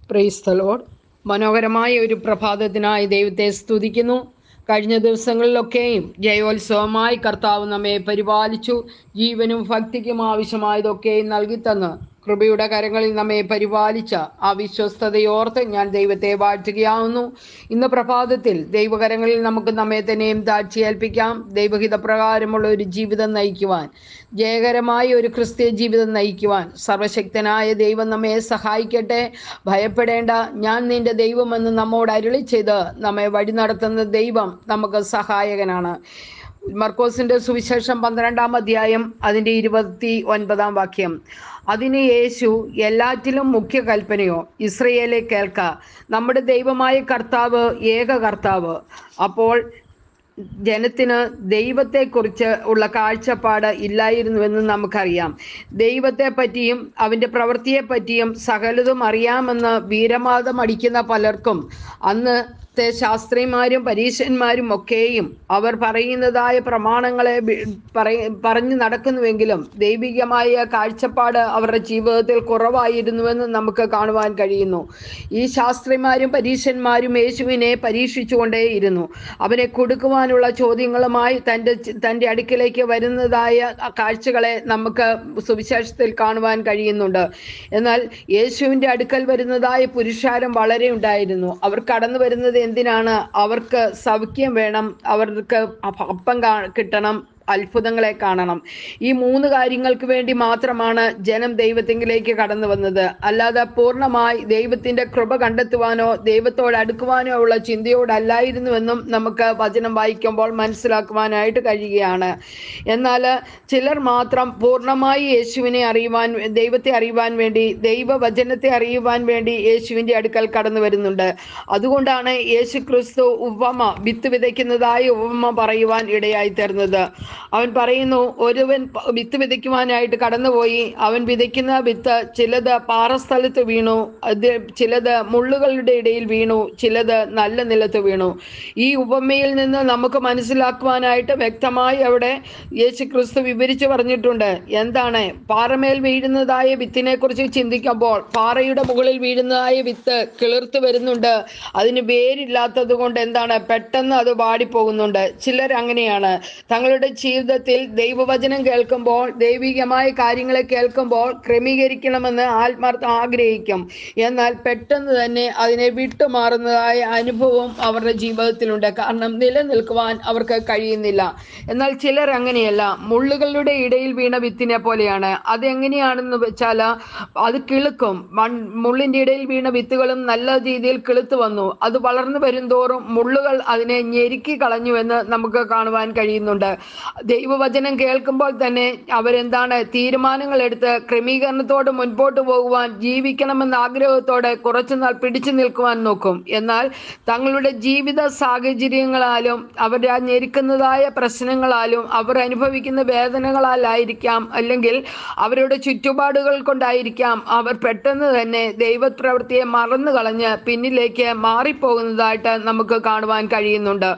praise the Lord മനോഹരമായ ഒരു പ്രഭാതത്തിനായി ദൈവത്തെ സ്തുതിക്കുന്നു കഴിഞ്ഞ ദിവസങ്ങളിലൊക്കെയും ജയോത്സവമായി കർത്താവ് നമ്മെ പരിപാലിച്ചു ജീവനും ഭക്തിക്കും ആവശ്യമായതൊക്കെയും നൽകിത്തന്ന് കൃപയുടെ കരങ്ങളിൽ നമ്മെ പരിപാലിച്ച ആ വിശ്വസ്തതയോർത്ത് ഞാൻ ദൈവത്തെ വാഴ്ത്തുകയാവുന്നു ഇന്ന് പ്രഭാതത്തിൽ ദൈവകരങ്ങളിൽ നമുക്ക് നമ്മെ തന്നെയും താഴ്ചയേൽപ്പിക്കാം ദൈവഹിത പ്രകാരമുള്ള ഒരു ജീവിതം നയിക്കുവാൻ ജയകരമായ ഒരു ക്രിസ്തീയ ജീവിതം നയിക്കുവാൻ സർവശക്തനായ ദൈവം നമ്മെ സഹായിക്കട്ടെ ഭയപ്പെടേണ്ട ഞാൻ നിന്റെ ദൈവമെന്ന് നമ്മോട് അരുളി ചെയ്ത് നമ്മെ വഴി നടത്തുന്ന ദൈവം നമുക്ക് സഹായകനാണ് മർക്കോസിന്റെ സുവിശേഷം പന്ത്രണ്ടാം അധ്യായം അതിൻ്റെ ഇരുപത്തി ഒൻപതാം വാക്യം അതിന് യേശു എല്ലാറ്റിലും മുഖ്യ കൽപ്പനയോ ഇസ്രയേലെ കേൾക്ക നമ്മുടെ ദൈവമായ കർത്താവ് ഏക കർത്താവ് അപ്പോൾ ജനത്തിന് ദൈവത്തെക്കുറിച്ച് ഉള്ള കാഴ്ചപ്പാട് ഇല്ലായിരുന്നുവെന്ന് നമുക്കറിയാം ദൈവത്തെ പറ്റിയും അവൻ്റെ പ്രവൃത്തിയെ പറ്റിയും സകലതും അറിയാമെന്ന് വീരവാദം അടിക്കുന്ന പലർക്കും അന്ന് ത്തെ ശാസ്ത്രിമാരും പരീക്ഷന്മാരും ഒക്കെയും അവർ പറയുന്നതായ പ്രമാണങ്ങളെ വി- പറയ- പറഞ്ഞു നടക്കുന്നുവെങ്കിലും ദൈവികമായ കാഴ്ചപ്പാട് അവരുടെ ജീവിതത്തിൽ കുറവായിരുന്നുവെന്ന് നമുക്ക് കാണുവാൻ കഴിയുന്നു ഈ ശാസ്ത്രിമാരും പരീക്ഷന്മാരും യേശുവിനെ പരീക്ഷിച്ചുകൊണ്ടേയിരുന്നു അവനെ കൊടുക്കുവാനുള്ള ചോദ്യങ്ങളുമായി തൻ്റെ തൻ്റെ അടുക്കിലേക്ക് വരുന്നതായ കാഴ്ചകളെ നമുക്ക് സുവിശേഷത്തിൽ കാണുവാൻ കഴിയുന്നുണ്ട് എന്നാൽ യേശുവിൻ്റെ അടുക്കൽ വരുന്നതായ പുരുഷാരം വളരെ ഉണ്ടായിരുന്നു അവർ കടന്നു വരുന്നത് എന്തിനാണ് അവർക്ക് സൗഖ്യം വേണം അവർക്ക് അപ്പ- അപ്പം കാ- കിട്ടണം അത്ഭുതങ്ങളെ കാണണം ഈ മൂന്ന് കാര്യങ്ങൾക്ക് വേണ്ടി മാത്രമാണ് ജനം ദൈവത്തിങ്കിലേക്ക് കടന്നു വന്നത് അല്ലാതെ പൂർണ്ണമായി ദൈവത്തിന്റെ കൃപ കണ്ടെത്തുവാനോ ദൈവത്തോട് അടുക്കുവാനോ ഉള്ള ചിന്തയോടല്ലായിരുന്നുവെന്നും നമുക്ക് വചനം വായിക്കുമ്പോൾ മനസ്സിലാക്കുവാനായിട്ട് കഴിയുകയാണ് എന്നാൽ ചിലർ മാത്രം പൂർണ്ണമായി യേശുവിനെ അറിയുവാൻ ദൈവത്തെ അറിയുവാൻ വേണ്ടി ദൈവവചനത്തെ അറിയുവാൻ വേണ്ടി യേശുവിൻ്റെ അടുക്കൽ കടന്നു വരുന്നുണ്ട് അതുകൊണ്ടാണ് യേശു ക്രിസ്തു ഉപമ വിത്ത് വിതയ്ക്കുന്നതായ ഉപമ പറയുവാൻ ഇടയായി തീർന്നത് അവൻ പറയുന്നു ഒരുവൻ പ- വിത്ത് വിതയ്ക്കുവാനായിട്ട് കടന്നുപോയി അവൻ വിതയ്ക്കുന്ന വിത്ത് ചിലത് പാറസ്ഥലത്ത് വീണു അത് ചിലത് മുള്ളുകളുടെ ഇടയിൽ വീണു ചിലത് നല്ല നിലത്ത് വീണു ഈ ഉപമയിൽ നിന്ന് നമുക്ക് മനസ്സിലാക്കുവാനായിട്ട് വ്യക്തമായി അവിടെ യേശു ക്രിസ്തു വിവരിച്ചു പറഞ്ഞിട്ടുണ്ട് എന്താണ് പാറമേൽ വീഴുന്നതായ വിത്തിനെ കുറിച്ച് ചിന്തിക്കുമ്പോൾ പാറയുടെ മുകളിൽ വീഴുന്നതായ വിത്ത് കിളിർത്ത് വരുന്നുണ്ട് അതിന് വേരില്ലാത്തത് കൊണ്ട് എന്താണ് പെട്ടെന്ന് അത് വാടിപ്പോകുന്നുണ്ട് ചിലർ അങ്ങനെയാണ് തങ്ങളുടെ ജീവിതത്തിൽ ദൈവവചനം കേൾക്കുമ്പോൾ ദൈവികമായ കാര്യങ്ങളെ കേൾക്കുമ്പോൾ ക്രമീകരിക്കണമെന്ന് ആത്മാർത്ഥം ആഗ്രഹിക്കും എന്നാൽ പെട്ടെന്ന് തന്നെ അതിനെ വിട്ടുമാറുന്നതായ അനുഭവം അവരുടെ ജീവിതത്തിലുണ്ട് കാരണം നിലനിൽക്കുവാൻ അവർക്ക് കഴിയുന്നില്ല എന്നാൽ ചിലർ അങ്ങനെയല്ല മുള്ളുകളുടെ ഇടയിൽ വീണ വിത്തിനെ പോലെയാണ് അത് എങ്ങനെയാണെന്ന് വെച്ചാൽ അത് കിളുക്കും മൺ മുള്ളിൻ്റെ ഇടയിൽ വീണ വിത്തുകളും നല്ല രീതിയിൽ കിളുത്തു വന്നു അത് വളർന്നു വരുംതോറും മുള്ളുകൾ അതിനെ ഞെരുക്കി കളഞ്ഞു എന്ന് നമുക്ക് കാണുവാൻ കഴിയുന്നുണ്ട് ദൈവവചനം കേൾക്കുമ്പോൾ തന്നെ അവരെന്താണ് തീരുമാനങ്ങൾ എടുത്ത് ക്രമീകരണത്തോട് മുൻപോട്ട് പോകുവാൻ ജീവിക്കണമെന്ന ആഗ്രഹത്തോടെ കുറച്ചുനാൾ പിടിച്ചു നിൽക്കുവാൻ നോക്കും എന്നാൽ തങ്ങളുടെ ജീവിത സാഹചര്യങ്ങളാലും അവർ ആ ഞെരുക്കുന്നതായ പ്രശ്നങ്ങളാലും അവർ അനുഭവിക്കുന്ന വേദനകളാലായിരിക്കാം അല്ലെങ്കിൽ അവരുടെ ചുറ്റുപാടുകൾ കൊണ്ടായിരിക്കാം അവർ പെട്ടെന്ന് തന്നെ ദൈവപ്രവൃത്തിയെ മറന്നു കളഞ്ഞ് പിന്നിലേക്ക് മാറിപ്പോകുന്നതായിട്ട് നമുക്ക് കാണുവാൻ കഴിയുന്നുണ്ട്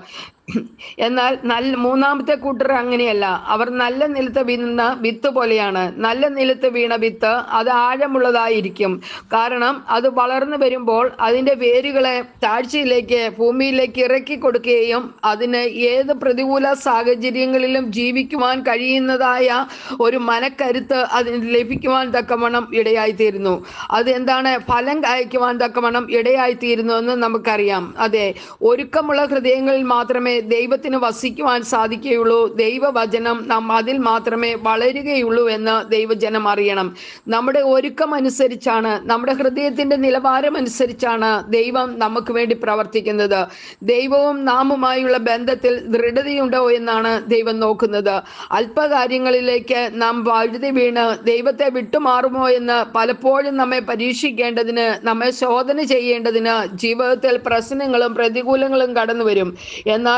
എന്നാൽ നല്ല മൂന്നാമത്തെ കൂട്ടർ അങ്ങനെയല്ല അവർ നല്ല നിലത്ത് വീണ വിത്ത് പോലെയാണ് നല്ല നിലത്ത് വീണ വിത്ത് അത് ആഴമുള്ളതായിരിക്കും കാരണം അത് വളർന്നു വരുമ്പോൾ അതിൻ്റെ വേരുകളെ താഴ്ചയിലേക്ക് ഭൂമിയിലേക്ക് ഇറക്കി കൊടുക്കുകയും അതിന് ഏത് പ്രതികൂല സാഹചര്യങ്ങളിലും ജീവിക്കുവാൻ കഴിയുന്നതായ ഒരു മനക്കരുത്ത് അതിന് ലഭിക്കുവാൻ തക്കവണ്ണം ഇടയായിത്തീരുന്നു അത് എന്താണ് ഫലം കായ്ക്കുവാൻ തക്കവണ്ണം ഇടയായിത്തീരുന്നു എന്ന് നമുക്കറിയാം അതെ ഒരുക്കമുള്ള ഹൃദയങ്ങളിൽ മാത്രമേ ദൈവത്തിന് വസിക്കുവാൻ സാധിക്കുകയുള്ളൂ ദൈവവചനം നാം അതിൽ മാത്രമേ വളരുകയുള്ളൂ എന്ന് ദൈവജനം അറിയണം നമ്മുടെ ഒരുക്കം അനുസരിച്ചാണ് നമ്മുടെ ഹൃദയത്തിന്റെ നിലവാരം അനുസരിച്ചാണ് ദൈവം നമുക്ക് വേണ്ടി പ്രവർത്തിക്കുന്നത് ദൈവവും നാമുമായുള്ള ബന്ധത്തിൽ ദൃഢതയുണ്ടോ എന്നാണ് ദൈവം നോക്കുന്നത് അല്പകാര്യങ്ങളിലേക്ക് നാം വഴുതി വീണ് ദൈവത്തെ വിട്ടുമാറുമോ എന്ന് പലപ്പോഴും നമ്മെ പരീക്ഷിക്കേണ്ടതിന് നമ്മെ ശോധന ചെയ്യേണ്ടതിന് ജീവിതത്തിൽ പ്രശ്നങ്ങളും പ്രതികൂലങ്ങളും കടന്നു വരും എന്നാൽ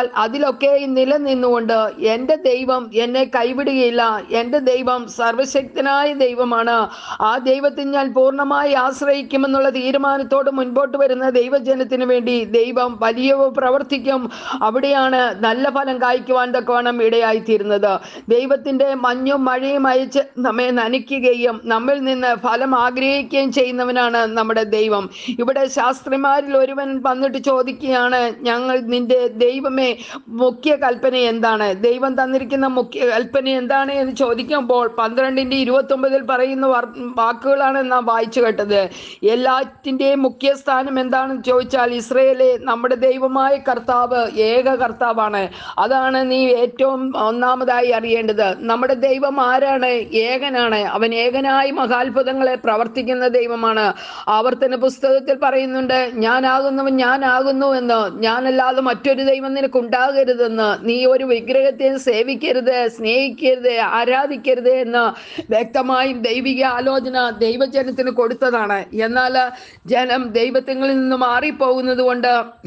എന്നാൽ അതിലൊക്കെ നിലനിന്നുകൊണ്ട് എൻ്റെ ദൈവം എന്നെ കൈവിടുകയില്ല എൻ്റെ ദൈവം സർവശക്തനായ ദൈവമാണ് ആ ദൈവത്തിൽ ഞാൻ പൂർണ്ണമായി ആശ്രയിക്കുമെന്നുള്ള തീരുമാനത്തോട് മുൻപോട്ട് വരുന്ന ദൈവജനത്തിന് വേണ്ടി ദൈവം വലിയ പ്രവർത്തിക്കും അവിടെയാണ് നല്ല ഫലം കായ്ക്കുവാൻ തക്കവണ്ണം ഇടയായിത്തീരുന്നത് ദൈവത്തിൻ്റെ മഞ്ഞും മഴയും അയച്ച് നമ്മെ നനയ്ക്കുകയും നമ്മിൽ നിന്ന് ഫലം ആഗ്രഹിക്കുകയും ചെയ്യുന്നവനാണ് നമ്മുടെ ദൈവം ഇവിടെ ശാസ്ത്രിമാരിൽ ഒരുവൻ വന്നിട്ട് ചോദിക്കുകയാണ് ഞങ്ങൾ നിന്റെ ദൈവമേ മുഖ്യ കൽപ്പന എന്താണ് ദൈവം തന്നിരിക്കുന്ന മുഖ്യ കൽപ്പന എന്താണ് എന്ന് ചോദിക്കുമ്പോൾ പന്ത്രണ്ടിൻ്റെ ഇരുപത്തൊമ്പതിൽ പറയുന്ന വർ- വാക്കുകളാണ് നാം വായിച്ചു കേട്ടത് എല്ലാറ്റിൻ്റെയും മുഖ്യ സ്ഥാനം എന്താണെന്ന് ചോദിച്ചാൽ ഇസ്രയേലെ നമ്മുടെ ദൈവമായ കർത്താവ് ഏക കർത്താവാണ് അതാണ് നീ ഏറ്റവും ഒന്നാമതായി അറിയേണ്ടത് നമ്മുടെ ദൈവം ആരാണ് ഏകനാണ് അവൻ ഏകനായി മഹാത്ഭുതങ്ങളെ പ്രവർത്തിക്കുന്ന ദൈവമാണ് ആവർത്തന പുസ്തകത്തിൽ പറയുന്നുണ്ട് ഞാനാകുന്നവൻ ഞാനാകുന്നു എന്ന് ഞാനല്ലാതെ മറ്റൊരു ദൈവം നിനക്ക് ഉണ്ടാകരുതെന്ന് നീ ഒരു വിഗ്രഹത്തെ സേവിക്കരുത് സ്നേഹിക്കരുത് ആരാധിക്കരുത് എന്ന് വ്യക്തമായും ദൈവിക ആലോചന ദൈവജനത്തിന് കൊടുത്തതാണ് എന്നാൽ ജനം ദൈവത്തിൽ നിന്ന് മാറിപ്പോകുന്നത് കൊണ്ട്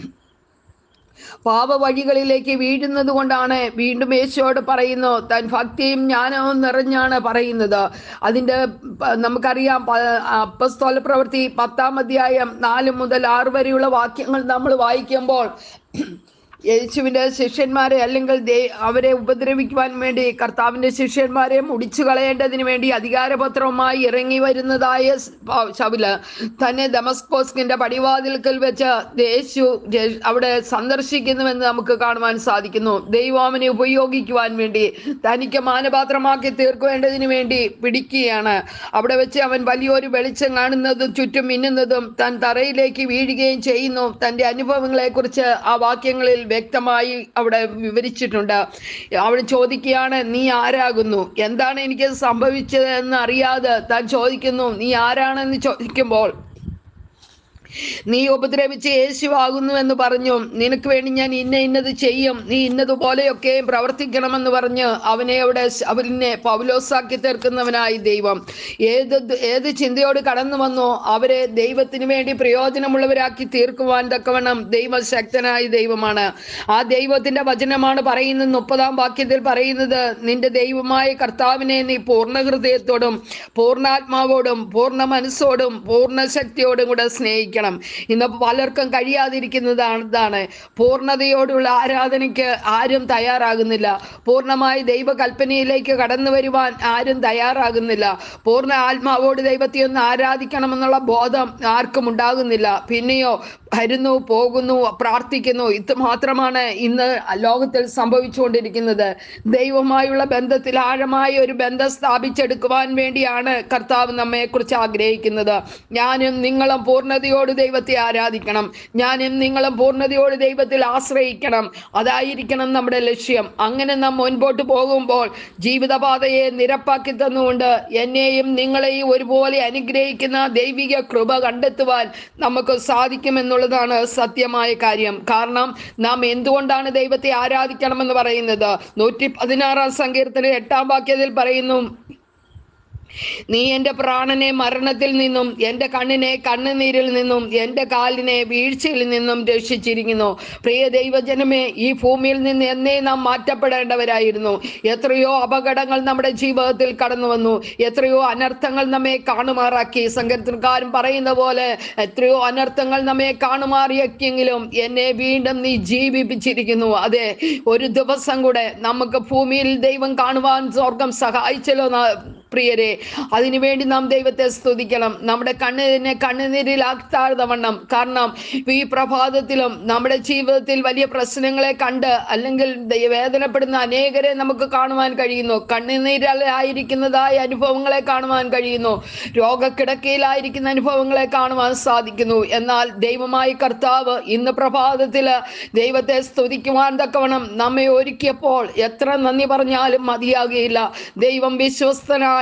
പാപ വഴികളിലേക്ക് വീഴുന്നത് കൊണ്ടാണ് വീണ്ടും യേശുവോട് പറയുന്നു താൻ ഭക്തിയും ജ്ഞാനവും നിറഞ്ഞാണ് പറയുന്നത് അതിൻ്റെ പ- നമുക്കറിയാം പ- അപ്പസ്തോല പ്രവൃത്തി പത്താം അധ്യായം നാല് മുതൽ ആറ് വരെയുള്ള വാക്യങ്ങൾ നമ്മൾ വായിക്കുമ്പോൾ യേശുവിൻ്റെ ശിഷ്യന്മാരെ അല്ലെങ്കിൽ ദേ അവരെ ഉപദ്രവിക്കുവാൻ വേണ്ടി കർത്താവിൻ്റെ ശിഷ്യന്മാരെ മുടിച്ചു കളയേണ്ടതിന് വേണ്ടി അധികാരപത്രവുമായി ഇറങ്ങി വരുന്നതായ സ് പ- ശൗല് തന്നെ ദമസ്കോസ്കിന്റെ പടിവാതിൽക്കൽ വെച്ച് യേശു ജെ- അവിടെ സന്ദർശിക്കുന്നുവെന്ന് നമുക്ക് കാണുവാൻ സാധിക്കുന്നു ദൈവം അവനെ ഉപയോഗിക്കുവാൻ വേണ്ടി തനിക്ക് മാനപാത്രമാക്കി തീർക്കേണ്ടതിന് വേണ്ടി പിടിക്കുകയാണ് അവിടെ വെച്ച് അവൻ വലിയൊരു വെളിച്ചം കാണുന്നതും ചുറ്റും മിന്നുന്നതും താൻ തറയിലേക്ക് വീഴുകയും ചെയ്യുന്നു തൻ്റെ അനുഭവങ്ങളെക്കുറിച്ച് ആ വാക്യങ്ങളിൽ വ്യക്തമായി അവിടെ വിവരിച്ചിട്ടുണ്ട് അവിടെ ചോദിക്കുകയാണ് നീ ആരാകുന്നു എന്താണ് എനിക്ക് സംഭവിച്ചത് എന്ന് അറിയാതെ താൻ ചോദിക്കുന്നു നീ ആരാണെന്ന് ചോദിക്കുമ്പോൾ നീ ഉപദ്രവിച്ച് യേശുവാകുന്നു എന്ന് പറഞ്ഞു നിനക്ക് വേണ്ടി ഞാൻ ഇന്ന ഇന്നത് ചെയ്യും നീ ഇന്നതുപോലെയൊക്കെ പ്രവർത്തിക്കണമെന്ന് പറഞ്ഞ് അവനെ അവിടെ അവനെ പൗലോസാക്കി തീർക്കുന്നവനായി ദൈവം ഏത് ഏത് ചിന്തയോട് കടന്നു വന്നോ അവരെ ദൈവത്തിന് വേണ്ടി പ്രയോജനമുള്ളവരാക്കി തീർക്കുവാൻ തക്കവണ്ണം ദൈവശക്തനായ ദൈവമാണ് ആ ദൈവത്തിന്റെ വചനമാണ് പറയുന്നത് മുപ്പതാം വാക്യത്തിൽ പറയുന്നത് നിന്റെ ദൈവമായ കർത്താവിനെ നീ പൂർണ്ണ ഹൃദയത്തോടും പൂർണ്ണാത്മാവോടും പൂർണ്ണ മനസ്സോടും പൂർണ്ണ ശക്തിയോടും കൂടെ സ്നേഹിക്കണം ഇന്ന് പലർക്കും കഴിയാതിരിക്കുന്നതാണ് ഇതാണ് പൂർണ്ണതയോടുള്ള ആരാധനയ്ക്ക് ആരും തയ്യാറാകുന്നില്ല പൂർണ്ണമായി ദൈവകൽപ്പനയിലേക്ക് കടന്നു വരുവാൻ ആരും തയ്യാറാകുന്നില്ല പൂർണ്ണ ആത്മാവോട് ദൈവത്തെ ഒന്ന് ആരാധിക്കണമെന്നുള്ള ബോധം ആർക്കും ഉണ്ടാകുന്നില്ല പിന്നെയോ വരുന്നു പോകുന്നു പ്രാർത്ഥിക്കുന്നു ഇത് മാത്രമാണ് ഇന്ന് ലോകത്തിൽ സംഭവിച്ചുകൊണ്ടിരിക്കുന്നത് ദൈവമായുള്ള ബന്ധത്തിൽ ആഴമായ ഒരു ബന്ധം സ്ഥാപിച്ചെടുക്കുവാൻ വേണ്ടിയാണ് കർത്താവ് നമ്മെക്കുറിച്ച് ആഗ്രഹിക്കുന്നത് ഞാനും നിങ്ങളും പൂർണ്ണതയോട് ദൈവത്തെ ആരാധിക്കണം ഞാനും നിങ്ങളും പൂർണ്ണതയോട് ദൈവത്തിൽ ആശ്രയിക്കണം അതായിരിക്കണം നമ്മുടെ ലക്ഷ്യം അങ്ങനെ നാം മുൻപോട്ട് പോകുമ്പോൾ ജീവിതപാതയെ നിരപ്പാക്കി തന്നുകൊണ്ട് എന്നെയും നിങ്ങളെയും ഒരുപോലെ അനുഗ്രഹിക്കുന്ന ദൈവിക കൃപ കണ്ടെത്തുവാൻ നമുക്ക് സാധിക്കുമെന്നുള്ളതാണ് സത്യമായ കാര്യം കാരണം നാം എന്തുകൊണ്ടാണ് ദൈവത്തെ ആരാധിക്കണമെന്ന് പറയുന്നത് നൂറ്റി പതിനാറാം സങ്കീർത്തന എട്ടാം വാക്യത്തിൽ പറയുന്നു നീ എൻ്റെ പ്രാണനെ മരണത്തിൽ നിന്നും എൻ്റെ കണ്ണിനെ കണ്ണുനീരിൽ നിന്നും എൻ്റെ കാലിനെ വീഴ്ചയിൽ നിന്നും രക്ഷിച്ചിരിക്കുന്നു പ്രിയ ദൈവജനമേ ഈ ഭൂമിയിൽ നിന്ന് എന്നേ നാം മാറ്റപ്പെടേണ്ടവരായിരുന്നു എത്രയോ അപകടങ്ങൾ നമ്മുടെ ജീവിതത്തിൽ കടന്നു വന്നു എത്രയോ അനർത്ഥങ്ങൾ നമ്മെ കാണുമാറാക്കി സങ്കീർത്തനക്കാരൻ പറയുന്ന പോലെ എത്രയോ അനർത്ഥങ്ങൾ നമ്മെ കാണുമാറിയെങ്കിലും എന്നെ വീണ്ടും നീ ജീവിപ്പിച്ചിരിക്കുന്നു അതെ ഒരു ദിവസം കൂടെ നമുക്ക് ഭൂമിയിൽ ദൈവം കാണുവാൻ സ്വർഗം സഹായിച്ചല്ലോ ന- പ്രിയരെ അതിനുവേണ്ടി നാം ദൈവത്തെ സ്തുതിക്കണം നമ്മുടെ കണ്ണിനെ കണ്ണുനീരിലാക്കാതെ വണ്ണം കാരണം ഈ പ്രഭാതത്തിലും നമ്മുടെ ജീവിതത്തിൽ വലിയ പ്രശ്നങ്ങളെ കണ്ട് അല്ലെങ്കിൽ ദൈ- വേദനപ്പെടുന്ന അനേകരെ നമുക്ക് കാണുവാൻ കഴിയുന്നു കണ്ണുനീരിലായിരിക്കുന്നതായ അനുഭവങ്ങളെ കാണുവാൻ കഴിയുന്നു രോഗക്കിടക്കയിലായിരിക്കുന്ന അനുഭവങ്ങളെ കാണുവാൻ സാധിക്കുന്നു എന്നാൽ ദൈവമായ കർത്താവ് ഇന്ന് പ്രഭാതത്തിൽ ദൈവത്തെ സ്തുതിക്കുവാൻ തക്കവണ്ണം നമ്മെ ഒരുക്കിയപ്പോൾ എത്ര നന്ദി പറഞ്ഞാലും മതിയാകുകയില്ല ദൈവം വിശ്വസ്തനായ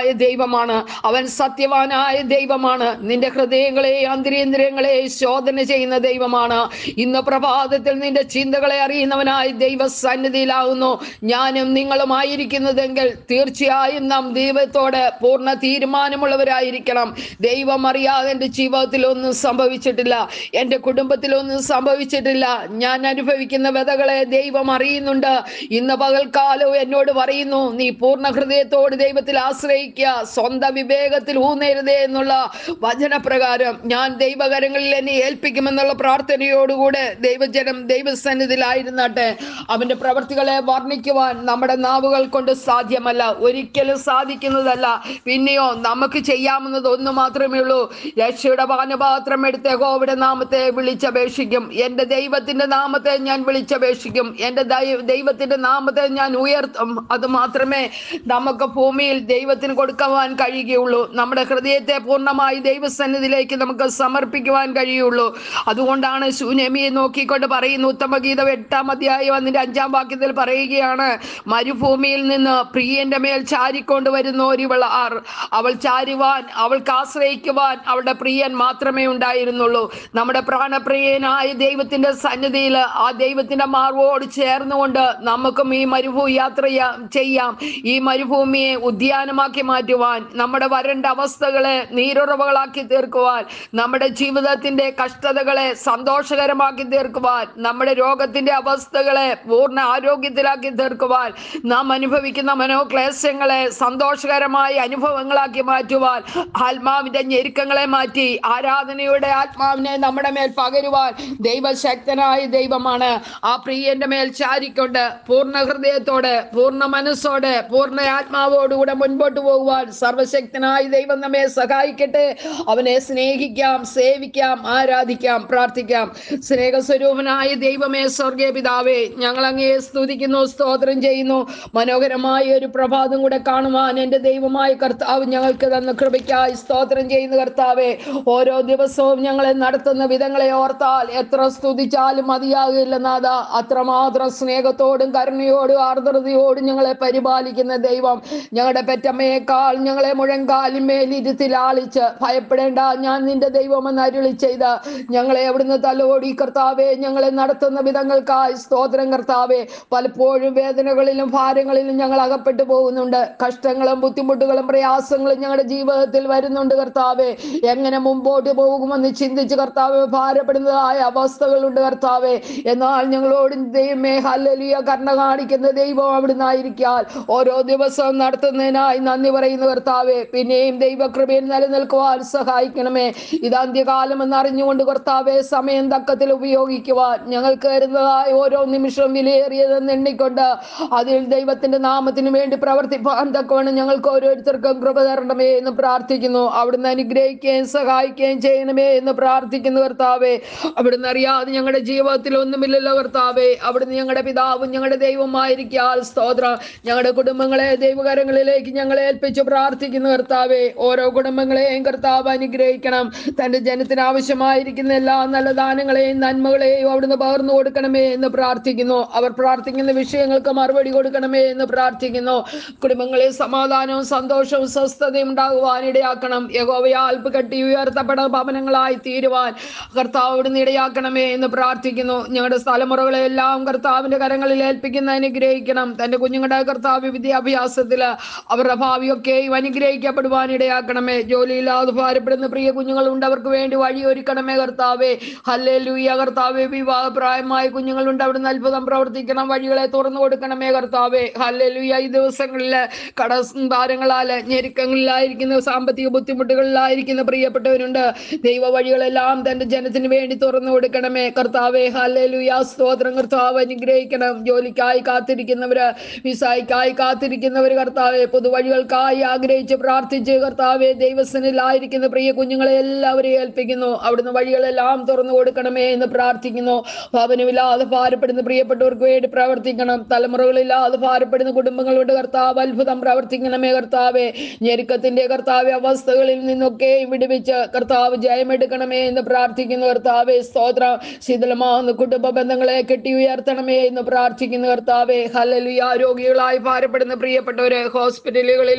പരിശുദ്ധനായ ദൈവമാണ് അവൻ സത്യവാനായ ദൈവമാണ് നിന്റെ ഹൃദയങ്ങളെ അന്തരേന്ദ്രിയങ്ങളെ ശോധന ചെയ്യുന്ന ദൈവമാണ് ഇന്ന് പ്രഭാതത്തിൽ നിന്റെ ചിന്തകളെ അറിയുന്നവനായ ദൈവ സന്നിധിയിലാകുന്നു ഞാനും നിങ്ങളുമായിരിക്കുന്നതെങ്കിൽ തീർച്ചയായും നാം ദൈവത്തോട് പൂർണ്ണ തീരുമാനമുള്ളവരായിരിക്കണം ദൈവം അറിയാതെ എൻ്റെ ജീവിതത്തിൽ ഒന്നും സംഭവിച്ചിട്ടില്ല എൻ്റെ കുടുംബത്തിൽ ഒന്നും സംഭവിച്ചിട്ടില്ല ഞാൻ അനുഭവിക്കുന്ന വ്യതകളെ ദൈവം അറിയുന്നുണ്ട് ഇന്ന് പകൽക്കാലവും എന്നോട് പറയുന്നു നീ പൂർണ്ണ ഹൃദയത്തോട് ദൈവത്തിൽ ആശ്രയിക്കുക സ്വന്തം വിവേകത്തിൽ ഊന്നരുതേ എന്നുള്ള വചനപ്രകാരം ഞാൻ ദൈവകരങ്ങളിൽ എന്നെ ഏൽപ്പിക്കുമെന്നുള്ള പ്രാർത്ഥനയോടുകൂടെ ദൈവജനം ദൈവസന്നിധിയിലായിരുന്നാട്ടെ അവന്റെ പ്രവർത്തികളെ വർണ്ണിക്കുവാൻ നമ്മുടെ നാവുകൾ കൊണ്ട് സാധ്യമല്ല ഒരിക്കലും സാധിക്കുന്നതല്ല പിന്നെയോ നമുക്ക് ചെയ്യാവുന്നത് ഒന്ന് മാത്രമേ ഉള്ളൂ രക്ഷയുടെ പാനപാത്രം എടുത്ത് യഹോവയുടെ നാമത്തെ വിളിച്ചപേക്ഷിക്കും എൻ്റെ ദൈവത്തിന്റെ നാമത്തെ ഞാൻ വിളിച്ചപേക്ഷിക്കും എൻ്റെ ദൈ- ദൈവത്തിന്റെ നാമത്തെ ഞാൻ ഉയർത്തും അത് മാത്രമേ നമുക്ക് ഭൂമിയിൽ ദൈവത്തിന് കൊടുക്കുവാൻ കഴിയുകയുള്ളൂ നമ്മുടെ ഹൃദയത്തെ പൂർണ്ണമായി ദൈവസന്നിധിയിലേക്ക് നമുക്ക് സമർപ്പിക്കുവാൻ കഴിയുള്ളൂ അതുകൊണ്ടാണ് ശൂന്യമിയെ നോക്കിക്കൊണ്ട് പറയുന്നു ഉത്തമഗീതം എട്ടാം അധ്യായം അതിന്റെ അഞ്ചാം വാക്യത്തിൽ പറയുകയാണ് മരുഭൂമിയിൽ നിന്ന് പ്രിയന്റെ മേൽ ചാരിക്കൊണ്ട് വരുന്ന ഒരുവൾ ആർ അവൾ ചാരുവാൻ അവൾക്ക് ആശ്രയിക്കുവാൻ അവളുടെ പ്രിയൻ മാത്രമേ ഉണ്ടായിരുന്നുള്ളൂ നമ്മുടെ പ്രാണപ്രിയനായ ദൈവത്തിന്റെ സന്നിധിയിൽ ആ ദൈവത്തിന്റെ മാർവോട് ചേർന്നുകൊണ്ട് നമുക്കും ഈ മരുഭൂ യാത്ര ചെയ്യാം- ചെയ്യാം ഈ മരുഭൂമിയെ ഉദ്യാനമാക്കി മാറ്റുവാൻ നമ്മുടെ വരണ്ട അവസ്ഥകളെ നീരുറവകളാക്കി തീർക്കുവാൻ നമ്മുടെ ജീവിതത്തിന്റെ കഷ്ടതകളെ സന്തോഷകരമാക്കി തീർക്കുവാൻ നമ്മുടെ രോഗത്തിന്റെ അവസ്ഥകളെ പൂർണ്ണ ആരോഗ്യത്തിലാക്കി തീർക്കുവാൻ നാം അനുഭവിക്കുന്ന മനോക്ലേശങ്ങളെ സന്തോഷകരമായ അനുഭവങ്ങളാക്കി മാറ്റുവാൻ ആത്മാവിന്റെ ഞെരുക്കങ്ങളെ മാറ്റി ആരാധനയുടെ ആത്മാവിനെ നമ്മുടെ മേൽ പകരുവാൻ ദൈവശക്തനായ ദൈവമാണ് ആ പ്രിയന്റെ മേൽ ചാരിക്കൊണ്ട് പൂർണ്ണ ഹൃദയത്തോടെ പൂർണ്ണ മനസ്സോടെ പൂർണ്ണ ആത്മാവോടുകൂടെ മുൻപോട്ട് പോകുവാൻ സർവശക്തനായ ദൈവം നമ്മെ സഹായിക്കട്ടെ അവനെ സ്നേഹിക്കാം സേവിക്കാം ആരാധിക്കാം പ്രാർത്ഥിക്കാം സ്നേഹസ്വരൂപനായ ദൈവമേ സ്വർഗീയ പിതാവേ ഞങ്ങൾ അങ്ങയെ സ്തുതിക്കുന്നു സ്തോത്രം ചെയ്യുന്നു മനോഹരമായ ഒരു പ്രഭാതം കൂടെ കാണുവാൻ എൻ്റെ ദൈവമായ കർത്താവ് ഞങ്ങൾക്ക് തന്ന കൃപയ്ക്കായി സ്തോത്രം ചെയ്യുന്ന കർത്താവേ ഓരോ ദിവസവും ഞങ്ങളെ നടത്തുന്ന വിധങ്ങളെ ഓർത്താൽ എത്ര സ്തുതിച്ചാലും മതിയാകില്ല നാഥ അത്രമാത്രം സ്നേഹത്തോടും കരുണയോടും ആർദ്രതയോടും ഞങ്ങളെ പരിപാലിക്കുന്ന ദൈവം ഞങ്ങളുടെ പെറ്റമ്മയേക്കാൾ ഞങ്ങളെ മുഴങ്കാലിന്മേൽ ഇരുത്തി ലാളിച്ച് ഭയപ്പെടേണ്ട ഞാൻ നിന്റെ ദൈവമെന്ന് അരുളി ചെയ്ത് ഞങ്ങളെ അവിടുന്ന് തലോടി കർത്താവെ ഞങ്ങളെ നടത്തുന്ന വിധങ്ങൾക്കായി സ്തോത്രം കർത്താവെ പലപ്പോഴും വേദനകളിലും ഭാരങ്ങളിലും ഞങ്ങൾ അകപ്പെട്ടു പോകുന്നുണ്ട് കഷ്ടങ്ങളും ബുദ്ധിമുട്ടുകളും പ്രയാസങ്ങളും ഞങ്ങളുടെ ജീവിതത്തിൽ വരുന്നുണ്ട് കർത്താവെ എങ്ങനെ മുമ്പോട്ട് പോകുമെന്ന് ചിന്തിച്ച് കർത്താവെ ഭാരപ്പെടുന്നതായ അവസ്ഥകളുണ്ട് കർത്താവെ എന്നാൽ ഞങ്ങളോട് ദൈവമേ ഹല്ലലിയ കർണ കാണിക്കുന്ന ദൈവം അവിടുന്ന് ആയിരിക്കാൽ ഓരോ ദിവസവും നടത്തുന്നതിനായി നന്ദി പറയുന്ന കർത്താവെ പിന്നെയും ദൈവകൃപയിൽ നിലനിൽക്കുവാൻ സഹായിക്കണമേ ഇത് അന്ത്യകാലം എന്ന് അറിഞ്ഞുകൊണ്ട് കർത്താവെ സമയം തക്കത്തിൽ ഉപയോഗിക്കുവാൻ ഞങ്ങൾക്ക് വരുന്നതായ ഓരോ നിമിഷവും വിലയേറിയതെന്ന് എണ്ണിക്കൊണ്ട് അതിൽ ദൈവത്തിന്റെ നാമത്തിന് വേണ്ടി പ്രവർത്തിപ്പാൻ തക്കവണ്ണം ഞങ്ങൾക്ക് ഓരോരുത്തർക്കും കൃപ തരണമേ എന്ന് പ്രാർത്ഥിക്കുന്നു അവിടുന്ന് അനുഗ്രഹിക്കുകയും സഹായിക്കുകയും ചെയ്യണമേ എന്ന് പ്രാർത്ഥിക്കുന്നു കർത്താവെ അവിടുന്ന് അറിയാതെ ഞങ്ങളുടെ ജീവിതത്തിൽ ഒന്നുമില്ലല്ലോ കർത്താവെ അവിടുന്ന് ഞങ്ങളുടെ പിതാവും ഞങ്ങളുടെ ദൈവമായിരിക്കാൽ സ്തോത്രം ഞങ്ങളുടെ കുടുംബങ്ങളെ ദൈവകരങ്ങളിലേക്ക് ഞങ്ങളെ ഏൽപ്പിച്ച് പ്രാർത്ഥിക്കുന്നു കർത്താവെ ഓരോ കുടുംബങ്ങളെയും കർത്താവ് അനുഗ്രഹിക്കണം തന്റെ ജനത്തിന് ആവശ്യമായിരിക്കുന്ന എല്ലാ നല്ല ദാനങ്ങളെയും നന്മകളെയും അവിടുന്ന് പകർന്നു കൊടുക്കണമേ എന്ന് പ്രാർത്ഥിക്കുന്നു അവർ പ്രാർത്ഥിക്കുന്ന വിഷയങ്ങൾക്ക് മറുപടി കൊടുക്കണമേ എന്ന് പ്രാർത്ഥിക്കുന്നു കുടുംബങ്ങളിൽ സമാധാനവും സന്തോഷവും സ്വസ്ഥതയും ഉണ്ടാകുവാൻ ഇടയാക്കണം യഹോവയാൽ കെട്ടി ഉയർത്തപ്പെട്ട ഭവനങ്ങളായി തീരുവാൻ കർത്താവ് അവിടുന്ന് ഇടയാക്കണമേ എന്ന് പ്രാർത്ഥിക്കുന്നു ഞങ്ങളുടെ തലമുറകളെല്ലാം കർത്താവിന്റെ കരങ്ങളിൽ ഏൽപ്പിക്കുന്ന അനുഗ്രഹിക്കണം തന്റെ കുഞ്ഞുങ്ങളുടെ കർത്താവ് വിദ്യാഭ്യാസത്തില് അവരുടെ ഭാവിയൊക്കെയും അനുഗ്രഹിക്കപ്പെടുവാൻ ഇടയാക്കണമേ ജോലിയില്ലാതെ ഭാരപ്പെടുന്ന പ്രിയ കുഞ്ഞുങ്ങളുണ്ട് അവർക്ക് വേണ്ടി വഴിയൊരുക്കണമേ കർത്താവേ ഹല്ലേ ലൂയ കർത്താവേ വിവാഹ പ്രായമായ കുഞ്ഞുങ്ങളുണ്ട് അവിടുന്ന് അത്ഭുതം പ്രവർത്തിക്കണം വഴികളെ തുറന്നു കൊടുക്കണമേ കർത്താവേ ഹല്ലേ ലൂയ ഈ ദിവസങ്ങളിൽ കട ഭാരങ്ങളാല് ഞെരുക്കങ്ങളിലായിരിക്കുന്ന സാമ്പത്തിക ബുദ്ധിമുട്ടുകളിലായിരിക്കുന്ന പ്രിയപ്പെട്ടവരുണ്ട് ദൈവ വഴികളെല്ലാം തന്റെ ജനത്തിന് വേണ്ടി തുറന്നു കൊടുക്കണമേ കർത്താവേ ഹല്ലേ ലൂയ സ്തോത്രം കർത്താവ് അനുഗ്രഹിക്കണം ജോലിക്കായി കാത്തിരിക്കുന്നവര് വിസായിക്കായി കാത്തിരിക്കുന്നവര് കർത്താവെ പൊതുവഴികൾക്കായി ആഗ്രഹിച്ച് പ്രാർത്ഥിച്ച് കർത്താവെ ദൈവസനിലായിരിക്കുന്ന പ്രിയ കുഞ്ഞുങ്ങളെ എല്ലാവരെയും ഏൽപ്പിക്കുന്നു അവിടുന്ന് വഴികളെല്ലാം തുറന്നു കൊടുക്കണമേ എന്ന് പ്രാർത്ഥിക്കുന്നു ഭവനമില്ലാതെ ഭാരപ്പെടുന്ന പ്രിയപ്പെട്ടവർക്ക് വേണ്ടി പ്രവർത്തിക്കണം തലമുറകളില്ലാതെ ഭാരപ്പെടുന്ന കുടുംബങ്ങളുടെ കർത്താവ് അത്ഭുതം പ്രവർത്തിക്കണമേ കർത്താവെ ഞെരുക്കത്തിന്റെ കർത്താവ് അവസ്ഥകളിൽ നിന്നൊക്കെ വിടുവിച്ച് കർത്താവ് ജയമെടുക്കണമേ എന്ന് പ്രാർത്ഥിക്കുന്നു കർത്താവെ സ്തോത്രം ശീതളമാകുന്ന കുടുംബ ബന്ധങ്ങളെ കെട്ടി ഉയർത്തണമേ എന്ന് പ്രാർത്ഥിക്കുന്നു കർത്താവെ ഹലലുയ രോഗികളായി ഭാരപ്പെടുന്ന പ്രിയപ്പെട്ടവരെ ഹോസ്പിറ്റലുകളിൽ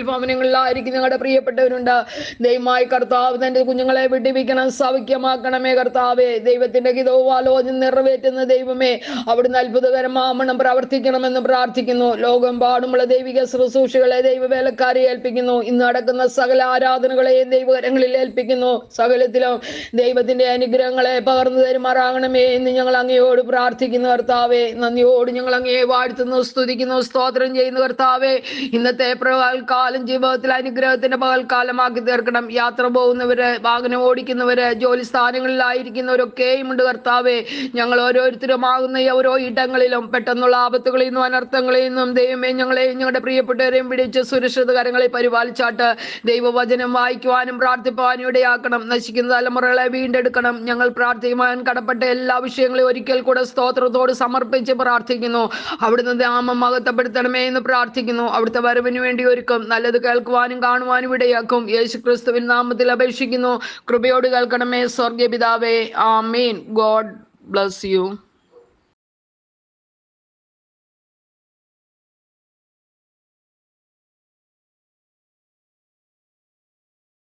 ഭവനങ്ങളിലായിരിക്കും ഞങ്ങളുടെ പ്രിയപ്പെട്ടവരുണ്ട് ദൈവമായി കർത്താവ് തന്റെ കുഞ്ഞുങ്ങളെ വിടിവിക്കണം സൗഖ്യമാക്കണമേ കർത്താവേ ദൈവത്തിന്റെ ഹിതവും ആലോചന നിറവേറ്റുന്ന ദൈവമേ അവിടുന്ന് അത്ഭുതകരമാമണം പ്രവർത്തിക്കണമെന്ന് പ്രാർത്ഥിക്കുന്നു ലോകം പാടുമുള്ള ദൈവിക ശുശ്രൂഷകളെ ദൈവവേലക്കാരെ ഏൽപ്പിക്കുന്നു ഇന്ന് നടക്കുന്ന സകല ആരാധനകളെയും ദൈവകരങ്ങളിൽ ഏൽപ്പിക്കുന്നു സകലത്തിലും ദൈവത്തിന്റെ അനുഗ്രഹങ്ങളെ പകർന്നു തരുമാറാകണമേ എന്ന് ഞങ്ങൾ അങ്ങയോട് പ്രാർത്ഥിക്കുന്നു കർത്താവേ നന്ദിയോട് ഞങ്ങൾ അങ്ങയെ വാഴ്ത്തുന്നു സ്തുതിക്കുന്നു സ്തോത്രം ചെയ്യുന്നു കർത്താവേ ഇന്നത്തെ പകൽക്കാലം ജീവിതത്തിൽ അനുഗ്രഹത്തിന്റെ പകൽക്കാലമാക്കി തീർക്കണം യാത്ര പോകുന്നവര് വാഹനം ഓടിക്കുന്നവര് ജോലി സ്ഥാനങ്ങളിലായിരിക്കുന്നവരൊക്കെയും ഉണ്ട് കർത്താവേ ഞങ്ങൾ ഓരോരുത്തരുമാകുന്ന ഈ ഓരോ ഇടങ്ങളിലും പെട്ടെന്നുള്ള ആപത്തുകളിൽ നിന്നും അനർത്ഥങ്ങളിൽ നിന്നും ദൈവമേ ഞങ്ങളെയും ഞങ്ങളുടെ പ്രിയപ്പെട്ടവരെയും പിടിച്ച് സുരക്ഷിത കരങ്ങളെ പരിപാലിച്ചാട്ട് ദൈവവചനം വായിക്കുവാനും പ്രാർത്ഥിപ്പാനും ഇടയാക്കണം നശിക്കുന്ന തലമുറകളെ വീണ്ടെടുക്കണം ഞങ്ങൾ പ്രാർത്ഥിക്കുവാൻ കടപ്പെട്ട എല്ലാ വിഷയങ്ങളെയും ഒരിക്കൽ കൂടെ സ്തോത്രത്തോട് സമർപ്പിച്ച് പ്രാർത്ഥിക്കുന്നു അവിടുന്ന് നാമം മഹത്വപ്പെടുത്തണമേ എന്ന് പ്രാർത്ഥിക്കുന്നു അവിടുത്തെ വരവിന് വേണ്ടി ഒരുക്കും നല്ലത് കേൾക്കുവാനും കാണുവാനും ഇടയാക്കും യേശു ക്രിസ്തുവിൻ നാമത്തിൽ അപേക്ഷിക്കുന്നു കൃപയോട് കേൾക്കണമേ സ്വർഗീയ പിതാവേ ആമീൻ ഗോഡ് ബ്ലസ് യു